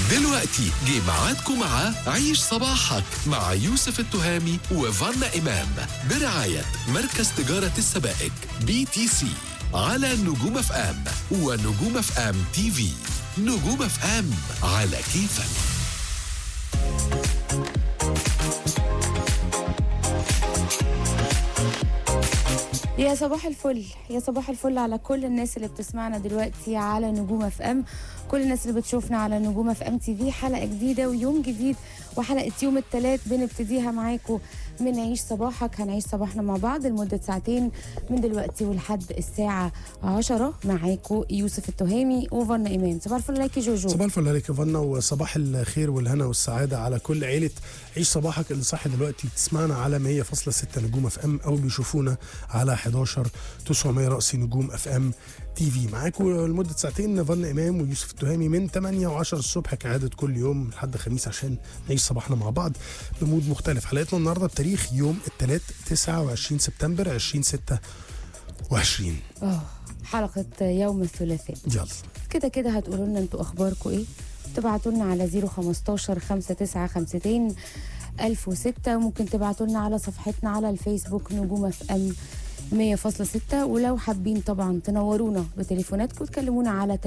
دلوقتي جه ميعادكم مع عيش صباحك مع يوسف التهامي وفانا إمام برعاية مركز تجارة السبائك بي تي سي على نجوم اف ام ونجوم اف ام تي في نجوم اف ام على كيفك يا صباح الفل يا صباح الفل على كل الناس اللي بتسمعنا دلوقتي على نجوم اف ام كل الناس اللي بتشوفنا على نجوم اف ام تي في حلقه جديده ويوم جديد وحلقه يوم الثلاث بنبتديها معاكم من عيش صباحك هنعيش صباحنا مع بعض لمده ساعتين من دلوقتي ولحد الساعه 10 معاكم يوسف التهامي وفرنا ايمان صباح الفل عليك يا جوجو صباح الفل عليك يا فنا وصباح الخير والهنا والسعادة على كل عيلة عيش صباحك اللي صاحي دلوقتي بتسمعنا على 100.6 نجوم اف ام او بيشوفونا على 11 900 رأس نجوم اف ام تي في معاكم لمدة ساعتين فنا امام ويوسف التهامي من 8 و10 الصبح كعادة كل يوم لحد خميس عشان نعيش صباحنا مع بعض بمود مختلف حلقتنا النهارده بتاريخ يوم الثلاث 29 سبتمبر 2026 اه حلقه يوم الثلاثاء يلا كده كده هتقولوا لنا انتوا اخباركم ايه تبعتوا لنا على 015 5952 1006 ممكن تبعتوا لنا على صفحتنا على الفيسبوك نجوم اف ام 100.6 ولو حابين طبعا تنورونا بتليفوناتكم تكلمونا على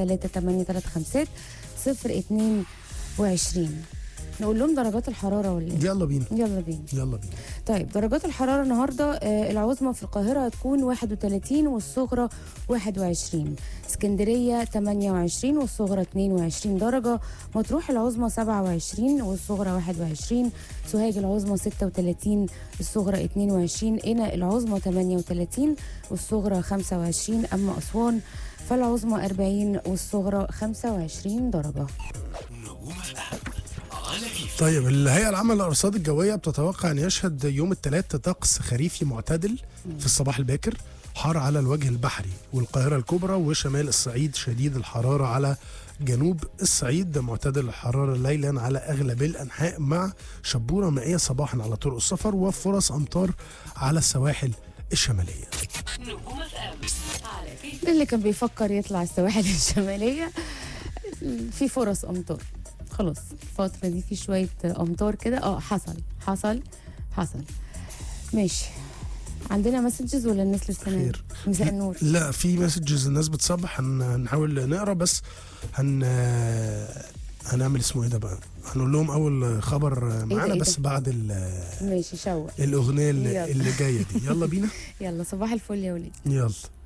3835 022 نقول لهم درجات الحراره ولا ايه؟ يلا بينا يلا بينا يلا بينا طيب درجات الحرارة النهاردة آه، العظمى في القاهرة هتكون 31 والصغرى 21 اسكندرية 28 والصغرى 22 درجة مطروح العظمى 27 والصغرى 21 سوهاج العظمى 36 الصغرى 22 قنا العظمى 38 والصغرى 25 أما أسوان فالعظمى 40 والصغرى 25 درجة نجوم اف ام على كيفك طيب الهيئة العامة للأرصاد الجوية بتتوقع أن يشهد يوم الثلاث طقس خريفي معتدل في الصباح الباكر حار على الوجه البحري والقاهرة الكبرى وشمال الصعيد شديد الحرارة على جنوب الصعيد معتدل الحرارة ليلا على أغلب الأنحاء مع شبورة مائية صباحا على طرق السفر وفرص أمطار على السواحل الشمالية اللي كان بيفكر يطلع السواحل الشمالية في فرص أمطار خلاص الفترة دي في شوية أمطار كده اه حصل حصل حصل ماشي عندنا مسجز ولا الناس لسه نايمة؟ خير. مساء النور لا في مسجز الناس بتصبح هن... هنحاول نقرا بس هن هنعمل اسمه ايه ده بقى هنقول لهم اول خبر معانا إيه ده؟ بس بعد ال... ماشي شوق الاغنيه اللي, يلا. اللي جايه دي يلا بينا يلا صباح الفل يا وليد يلا